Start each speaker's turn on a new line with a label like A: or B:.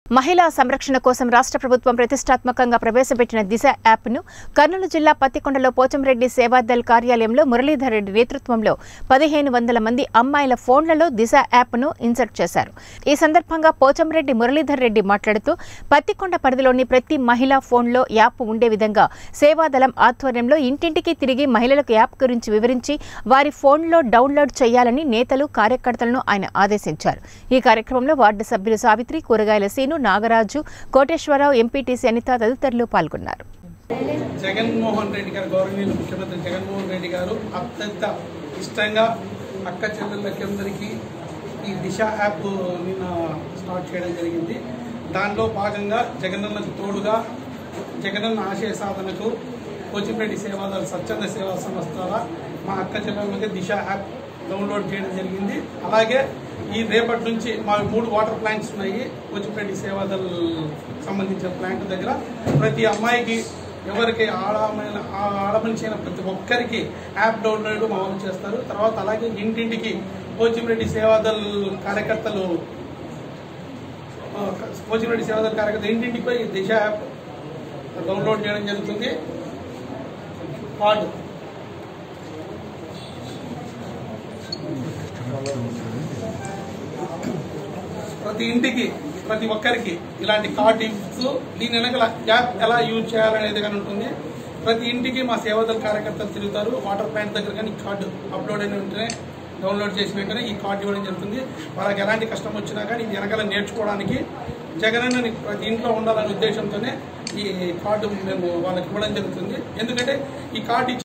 A: మహిళా సంరక్షణ కోసం రాష్ట్ర ప్రభుత్వం ప్రతిష్టాత్మకంగా ప్రవేశపెట్టిన దిశ యాప్ను కర్నూలు జిల్లా పత్తికొండలో పోచంరెడ్డి సేవాదల్ కార్యాలయంలో మురళీధర్ రెడ్డి నేతృత్వంలో పదిహేను వందల మంది అమ్మాయిల ఫోన్లలో దిశ యాప్ను ఇన్సర్ట్ చేశారు ఈ సందర్భంగా పోచంరెడ్డి మురళీధర్ రెడ్డి మాట్లాడుతూ పత్తికొండ పరిధిలోని ప్రతి మహిళా ఫోన్లో యాప్ ఉండే విధంగా సేవాదళం ఆధ్వర్యంలో ఇంటింటికి తిరిగి మహిళలకు యాప్ గురించి వివరించి వారి ఫోన్లో డౌన్లోడ్ చేయాలని నేతలు కార్యకర్తలను ఆయన ఆదేశించారు ఈ కార్యక్రమంలో వార్డు సభ్యులు సావిత్రి కూరగాయల సీను నాగరాజు కోటేశ్వరరావు ఎంపీటీసీ అనిత తదితరులు పాల్గొన్నారు
B: జగన్మోహన్ రెడ్డి గారు గౌరవనీయులు ముఖ్యమంత్రి జగన్మోహన్ రెడ్డి గారు అత్యంత ఇష్టంగా అక్క చెల్లెళ్ళకి అందరికీ ఈ దిశ యాప్ నిన్న స్టార్ట్ చేయడం జరిగింది దానిలో భాగంగా జగనన్నకు తోడుగా జగనన్న ఆశయ సాధనకు కోచిపేటి సేవాదాల స్వచ్ఛంద సేవా సంస్థ మా అక్క చెల్లెళ్ళకి దిశ యాప్ డౌన్లోడ్ చేయడం జరిగింది అలాగే ఈ రేపటి నుంచి మా మూడు వాటర్ ప్లాంట్స్ ఉన్నాయి కోచిపేటి సేవాదల్ సంబంధించిన ప్లాంట్ దగ్గర ప్రతి అమ్మాయికి ఎవరికి ఆడమైన ఆడమనిషి అయిన ప్రతి ఒక్కరికి యాప్ డౌన్లోడ్ మా వాళ్ళు చేస్తారు తర్వాత అలాగే ఇంటింటికి కోచిరెడ్డి సేవాదల్ కార్యకర్తలు ఆ, కోచిరెడ్డి సేవాదల్ కార్యకర్తలు ఇంటింటికి పోయి దిశ యాప్ డౌన్లోడ్ చేయడం జరుగుతుంది కార్డు ప్రతి ఇంటికి ప్రతి ఒక్కరికి ఇలాంటి కార్డు ఇస్తూ దీని వెనకాల యాప్ ఎలా యూజ్ చేయాలనేది కానీ ఉంటుంది ప్రతి ఇంటికి మా సేవదల కార్యకర్తలు తిరుగుతారు వాటర్ ప్లాంట్ దగ్గర కానీ కార్డు అప్లోడ్ అయిన వెంటనే డౌన్లోడ్ చేసిన వెంటనే ఈ కార్డు ఇవ్వడం జరుగుతుంది వాళ్ళకి ఎలాంటి కష్టం వచ్చినా కానీ ఇది వెనకాల నేర్చుకోవడానికి జగనన్నని ప్రతి ఇంట్లో ఉండాలనే ఉద్దేశంతోనే ఈ కార్డు మేము వాళ్ళకి ఇవ్వడం జరుగుతుంది ఎందుకంటే ఈ కార్డు ఇచ్చి